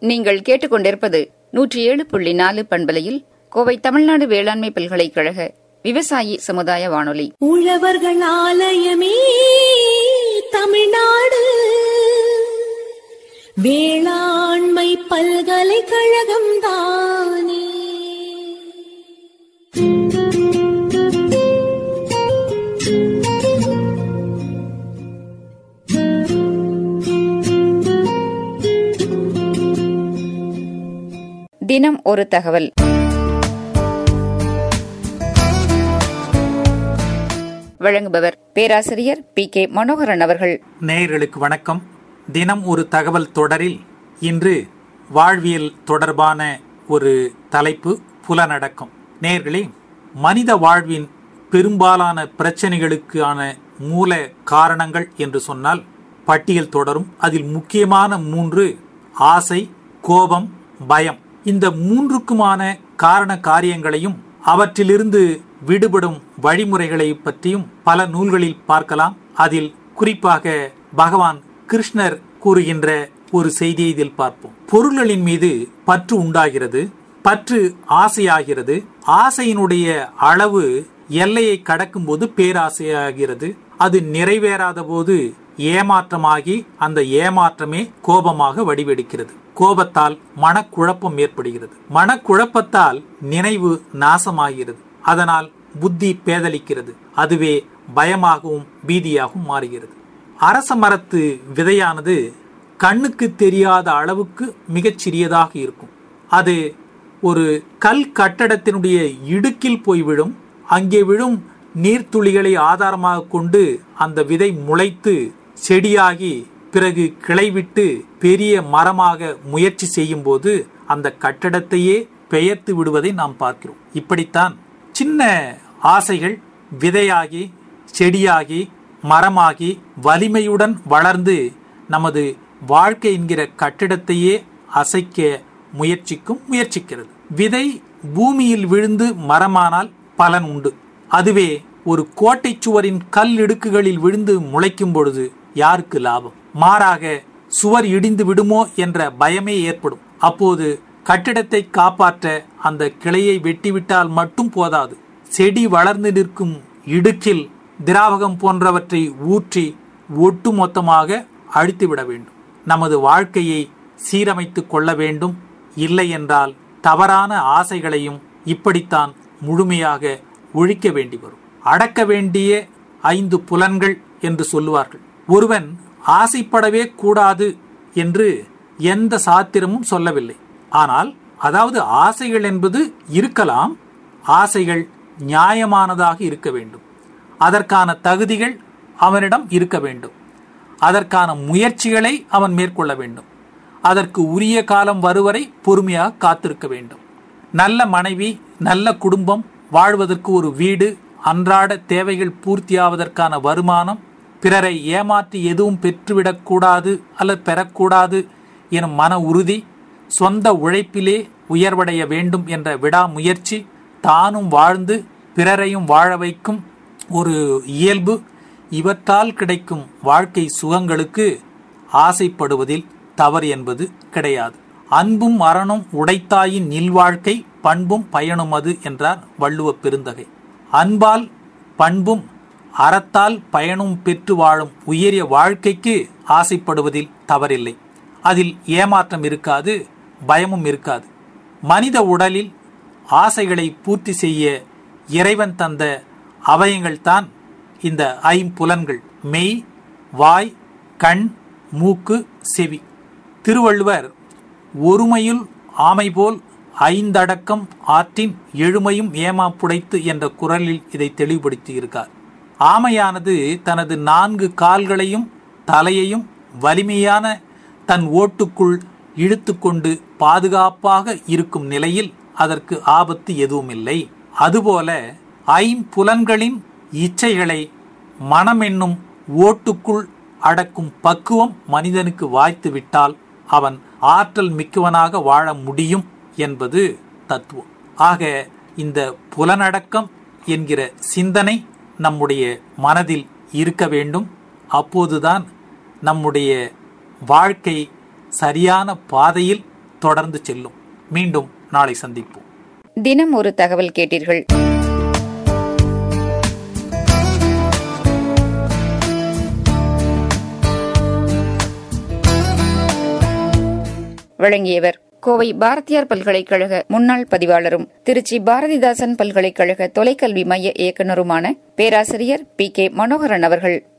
நீங்கள் கேட்டுக்கொண்டிருப்பது நூற்றி ஏழு புள்ளி நாலு பண்பலையில் கோவை தமிழ்நாடு வேளாண்மை பல்கலைக்கழக விவசாயி சமுதாய வானொலி உழவர்கள் ஆலயமே தமிழ்நாடு வேளாண்மை பல்கலைக்கழகம் தானே தினம் ஒரு தகவல் வழங்குபவர் பேராசிரியர் பி கே மனோகரன் அவர்கள் நேயர்களுக்கு வணக்கம் தினம் ஒரு தகவல் தொடரில் இன்று வாழ்வியல் தொடர்பான ஒரு தலைப்பு புலனடக்கம் நேயர்களே மனித வாழ்வின் பெரும்பாலான பிரச்சனைகளுக்கான மூல காரணங்கள் என்று சொன்னால் பட்டியல் தொடரும் அதில் முக்கியமான மூன்று ஆசை கோபம் பயம் இந்த மூன்றுக்குமான காரண காரியங்களையும் அவற்றிலிருந்து விடுபடும் வழிமுறைகளை பற்றியும் பல நூல்களில் பார்க்கலாம் அதில் குறிப்பாக பகவான் கிருஷ்ணர் கூறுகின்ற ஒரு செய்தியை இதில் பார்ப்போம் பொருள்களின் மீது பற்று உண்டாகிறது பற்று ஆசையாகிறது ஆசையினுடைய அளவு எல்லையை கடக்கும் போது பேராசையாகிறது அது நிறைவேறாத போது ஏமாற்றமாகி அந்த ஏமாற்றமே கோபமாக வடிவெடுக்கிறது கோபத்தால் மனக்குழப்பம் ஏற்படுகிறது மனக்குழப்பத்தால் நினைவு நாசமாகிறது அதனால் புத்தி பேதலிக்கிறது அதுவே பயமாகவும் பீதியாகவும் மாறுகிறது அரச மரத்து விதையானது கண்ணுக்கு தெரியாத அளவுக்கு மிகச் சிறியதாக இருக்கும் அது ஒரு கல் கட்டடத்தினுடைய இடுக்கில் போய் விழும் அங்கே விழும் நீர்த்துளிகளை ஆதாரமாக கொண்டு அந்த விதை முளைத்து செடியாகி பிறகு கிளைவிட்டு பெரிய மரமாக முயற்சி செய்யும் போது அந்த கட்டடத்தையே பெயர்த்து விடுவதை நாம் பார்க்கிறோம் இப்படித்தான் சின்ன ஆசைகள் விதையாகி செடியாகி மரமாகி வலிமையுடன் வளர்ந்து நமது வாழ்க்கை என்கிற கட்டிடத்தையே அசைக்க முயற்சிக்கும் முயற்சிக்கிறது விதை பூமியில் விழுந்து மரமானால் பலன் உண்டு அதுவே ஒரு கோட்டை சுவரின் கல் இடுக்குகளில் விழுந்து முளைக்கும் பொழுது யாருக்கு லாபம் மாறாக சுவர் இடிந்து விடுமோ என்ற பயமே ஏற்படும் அப்போது கட்டிடத்தை காப்பாற்ற அந்த கிளையை வெட்டிவிட்டால் மட்டும் போதாது செடி வளர்ந்து நிற்கும் இடுக்கில் திராவகம் போன்றவற்றை ஊற்றி ஒட்டுமொத்தமாக அழித்துவிட வேண்டும் நமது வாழ்க்கையை சீரமைத்துக் கொள்ள வேண்டும் இல்லை என்றால் தவறான ஆசைகளையும் இப்படித்தான் முழுமையாக ஒழிக்க வேண்டி வரும் அடக்க வேண்டிய ஐந்து புலன்கள் என்று சொல்லுவார்கள் ஒருவன் ஆசைப்படவே கூடாது என்று எந்த சாத்திரமும் சொல்லவில்லை ஆனால் அதாவது ஆசைகள் என்பது இருக்கலாம் ஆசைகள் நியாயமானதாக இருக்க வேண்டும் அதற்கான தகுதிகள் அவனிடம் இருக்க வேண்டும் அதற்கான முயற்சிகளை அவன் மேற்கொள்ள வேண்டும் அதற்கு உரிய காலம் வருவரை பொறுமையாக காத்திருக்க வேண்டும் நல்ல மனைவி நல்ல குடும்பம் வாழ்வதற்கு ஒரு வீடு அன்றாட தேவைகள் பூர்த்தியாவதற்கான வருமானம் பிறரை ஏமாற்றி எதுவும் பெற்றுவிடக்கூடாது அல்லது பெறக்கூடாது எனும் மன உறுதி சொந்த உழைப்பிலே உயர்வடைய வேண்டும் என்ற விடாமுயற்சி தானும் வாழ்ந்து பிறரையும் வாழ வைக்கும் ஒரு இயல்பு இவற்றால் கிடைக்கும் வாழ்க்கை சுகங்களுக்கு ஆசைப்படுவதில் தவறு என்பது கிடையாது அன்பும் அறனும் உடைத்தாயின் நில்வாழ்க்கை பண்பும் பயனும் அது என்றார் வள்ளுவ பெருந்தகை அன்பால் பண்பும் அறத்தால் பயனும் பெற்று வாழும் உயரிய வாழ்க்கைக்கு ஆசைப்படுவதில் தவறில்லை அதில் ஏமாற்றம் இருக்காது பயமும் இருக்காது மனித உடலில் ஆசைகளை பூர்த்தி செய்ய இறைவன் தந்த அவயங்கள்தான் இந்த ஐம்புலன்கள் மெய் வாய் கண் மூக்கு செவி திருவள்ளுவர் ஒருமையுள் ஆமை போல் ஐந்தடக்கம் ஆற்றின் எழுமையும் ஏமாப்புடைத்து என்ற குரலில் இதை தெளிவுபடுத்தியிருக்கார் ஆமையானது தனது நான்கு கால்களையும் தலையையும் வலிமையான தன் ஓட்டுக்குள் இழுத்துக்கொண்டு பாதுகாப்பாக இருக்கும் நிலையில் அதற்கு ஆபத்து எதுவும் இல்லை அதுபோல ஐம்புலன்களின் இச்சைகளை மனம் என்னும் ஓட்டுக்குள் அடக்கும் பக்குவம் மனிதனுக்கு வாய்த்து விட்டால் அவன் ஆற்றல் மிக்கவனாக வாழ முடியும் என்பது தத்துவம் ஆக இந்த புலனடக்கம் என்கிற சிந்தனை நம்முடைய மனதில் இருக்க வேண்டும் அப்போதுதான் நம்முடைய வாழ்க்கை சரியான பாதையில் தொடர்ந்து செல்லும் மீண்டும் நாளை சந்திப்போம் தினம் ஒரு தகவல் கேட்டீர்கள் வழங்கியவர் கோவை பாரதியார் பல்கலைக்கழக முன்னாள் பதிவாளரும் திருச்சி பாரதிதாசன் பல்கலைக்கழக தொலைக்கல்வி மைய இயக்குநருமான பேராசிரியர் பி கே மனோகரன் அவர்கள்